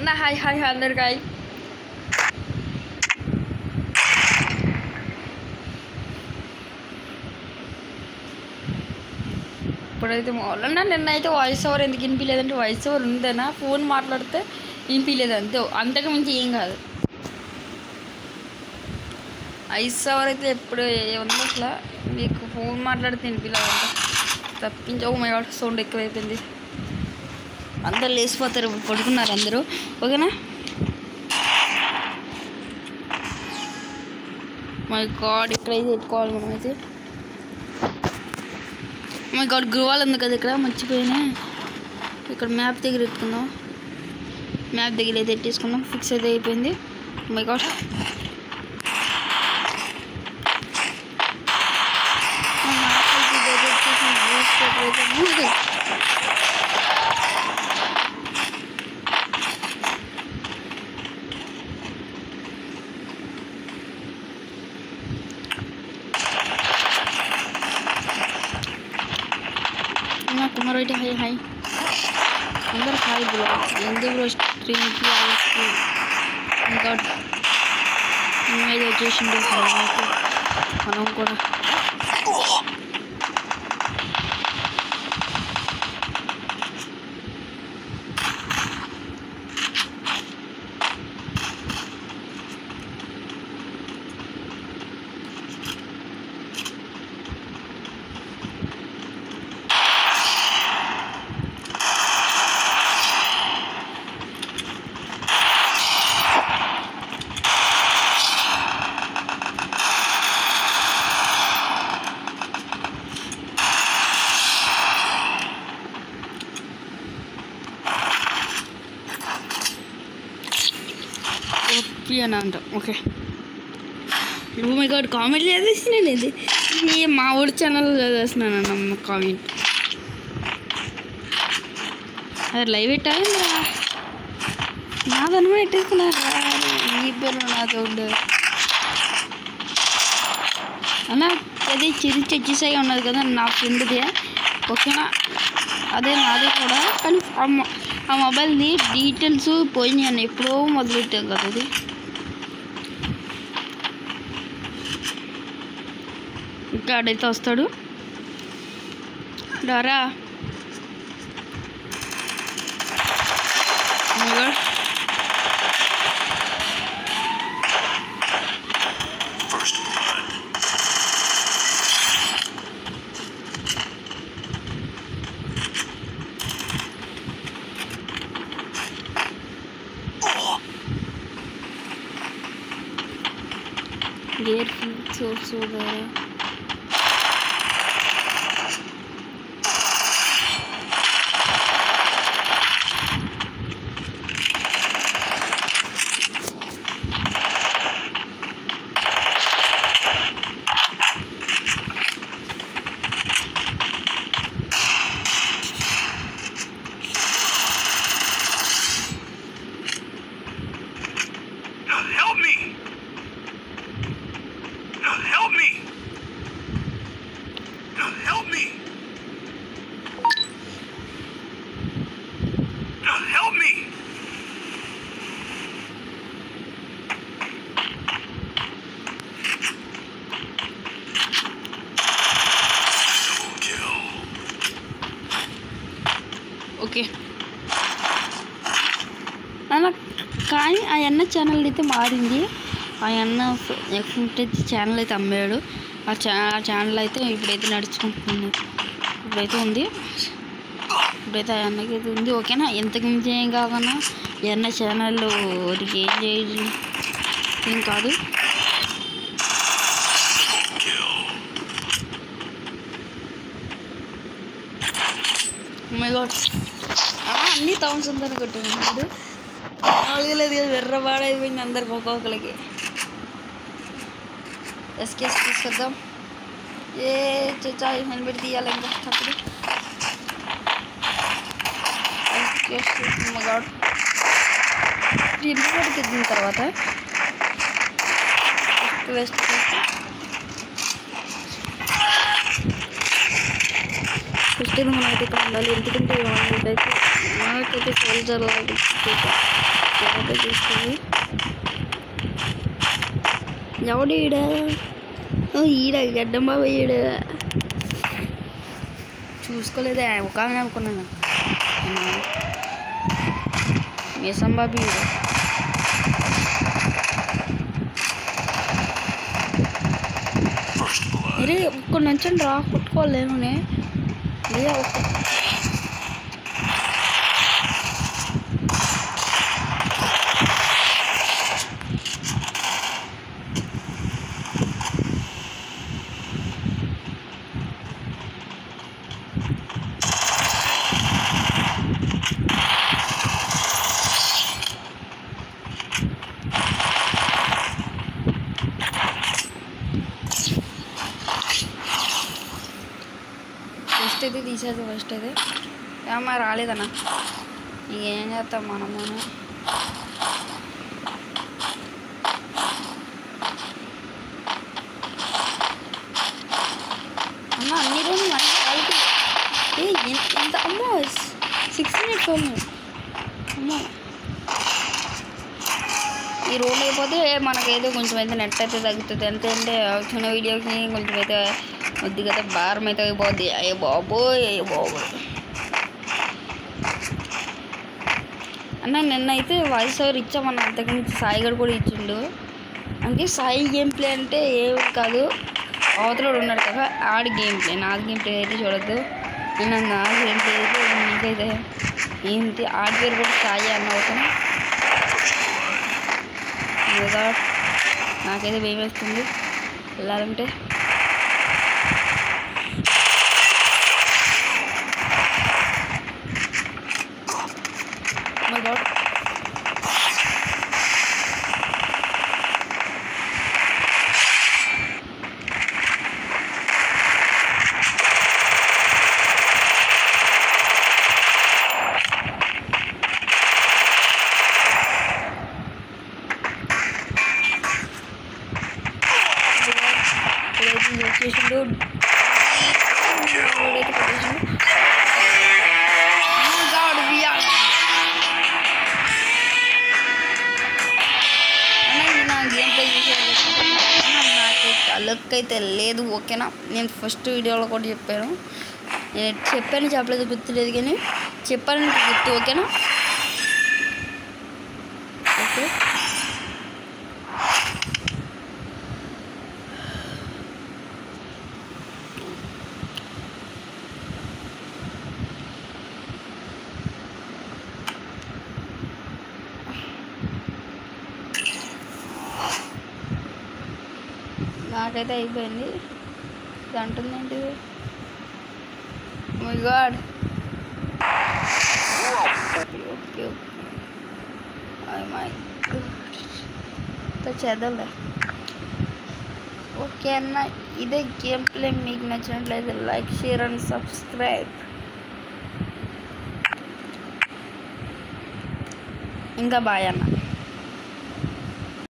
అన్న hi hi అందరికి hi ఇప్పుడైతే మామూలుగా నిన్న అయితే వాయిస్ ఓవర్ ఎందుకు వినిపించలేదంటే వాయిస్ ఓవర్ ఉందేనా ఫోన్ మాట్లాడితే వినిపించలేదు అంతే అంతకు మించి ఏం కాదు వాయిస్ ఓవర్ అయితే ఎప్పుడు ఏమన్నా అసలు మీకు ఫోన్ మాట్లాడితే వినిపించలేదు తప్పించి ఓ మై గాడ్ సౌండ్ ఎక్కువైపోయింది అందరు లేచిపోతారు ఇప్పుడు పడుకున్నారు అందరూ ఓకేనా మై గాడ్ ఇక్కడైతే పెట్టుకోవాలి మనమైతే మై గాడ్ గృహాలు ఉంది కదా ఇక్కడ మర్చిపోయినా ఇక్కడ మ్యాప్ దగ్గర పెట్టుకుందాం మ్యాప్ దగ్గర అయితే పెట్టేసుకుందాం ఫిక్స్ అయితే అయిపోయింది మై గాడ్ నా కుమార్ అయితే హాయ్ హాయ్ అందరు హాయ్ బ్రో ఎందుకు బ్రో స్క్రీన్కి ఇంకా మీద వచ్చేసిండు మనం కూడా ఓపి అని అంటాం okay oh my God comment చదివేసినాను ఇది ఈ మా ఊడి ఛానల్ చదివేస్తున్నాను అన్న కామెంట్ అది లైవ్ పెట్టాలి నాదను పెట్టేసుకున్నారా ఈ పేరు నాతో ఉండదు అన్న అది చిరి చచ్చిసాయి ఉన్నది కదా నా ఫ్రెండ్ది ఓకేనా అదే నాది కూడా కానీ ఆ మొ- ఆ మొబైల్ది డీటెయిల్స్ పోయినాయి అన్న ఎప్పుడో మొదలెట్టాం కదా అది ఇంకా ఆడైతే వస్తాడు డారా Oh my God. First blood. Gear source वगैरह Help me! Help me! Help me! Help me! Double kill. Okay అలా కానీ ఆ అన్న ఛానల్ అయితే మారింది ఆ అన్న ఎక్కడ ఛానల్ అయితే అమ్మాడు ఆ ఛా ఆ ఛానల్ అయితే ఇప్పుడైతే నడుచుకుంటుంది ఇప్పుడైతే ఉంది ఇప్పుడైతే ఆ అన్నకి అయితే ఉంది ఓకేనా ఎంతకు మించి ఏం కాకుండా ఈ అన్న ఛానల్లో వాటికి ఏం చేయాలి ఏం కాదు Kill. మై గాడ్ అన్ని థౌసండ్ ఉందని కొట్టినాడు నాలుగు లేదు కదా వెర్రబాడైపోయింది అందరికి ఒక్కొక్కరికి ఎస్కేస్ తీసుకొద్దాం ఏ చచ్చా హెల్మెట్ తీయాలి ఇంకా అప్పుడు ఎస్కేస్ మగాడు రిపోర్ట్ తెచ్చిన తర్వాత వెస్ట్ ఫస్ట్ మనమైతే ఇక్కడ ఉండాలి ఎందుకంటే మనకైతే మనకైతే సోల్జర్ ఎవడో చూస్తుంది ఎవడు ఈడ ఓ, ఈడ గడ్డం బాబు ఈడ చూసుకోలేదే ఒక ఆమె అనుకున్నాను మీసం బాబు ఈడ First blood. అరే ఒక్క నుంచి రా కొట్టుకోలేను లేదా ఒక్క ఫస్ట్ అయితే తీసేది ఫస్ట్ అయితే ఏమన్నా రాలేదన్నా ఇంకేం చేస్తాం మనము అన్న అన్ని రోజులు మన క్వాలిటీ ఏ ఎంత ఎంత అమ్మో సిక్స్ మినిట్స్ ఓన్లీ అమ్మో ఈ రోడ్ అయిపోతే మనకైతే కొంచెం అయితే నెట్ అయితే తగ్గుతుంది ఎంత అంటే చిన్న వీడియోకి కొంచెం అయితే కొద్దిగా అయితే భారం అయితే అయిపోద్ది అయ్యో బాబోయ్ అయ్యో బాబోయ్ అన్న నిన్న అయితే వాయిస్ ఓవర్ ఇచ్చామన్న అంతకుమించి సాయి గడు కూడా ఇచ్చిండు అందుకే సాయి గేమ్ ప్లే అంటే ఏమి కాదు అవతల ఉన్నాడు కదా ఆడి గేమ్ ప్లే నాది గేమ్ ప్లే అయితే చూడొద్దు నేను నా గేమ్ ప్లే అయితే నీకైతే ఏంటి ఆడి పేరు కూడా సాయి అన్న అవుతాను యోగా నాకైతే భయం వేస్తుంది వెళ్ళాలంటే మై గాడ్ ఇదైతే వచ్చేసిండు ఇదైతే కొట్టేసిండు. Oh God, we are- అన్న, ఇది నా గేమ్ ప్లే చూసేయాలి అన్న, నాకు లక్ అయితే లేదు ఓకేనా నేను ఫస్ట్ వీడియోలో కూడా చెప్పాను నేను చెప్పాను చెప్పలేదు గుర్తులేదు కానీ చెప్పాను నీకు గుర్తు ఓకేనా ఓకే నాకైతే అయిపోయింది ఇది అంటుందేంటి my God okay okay my చేద్దాంలే ఓకే అన్న ఇదే గేమ్ ప్లే మీకు నచ్చినట్లయితే లైక్ షేర్ అండ్ సబ్స్క్రైబ్ ఇంకా బాయ్ అన్న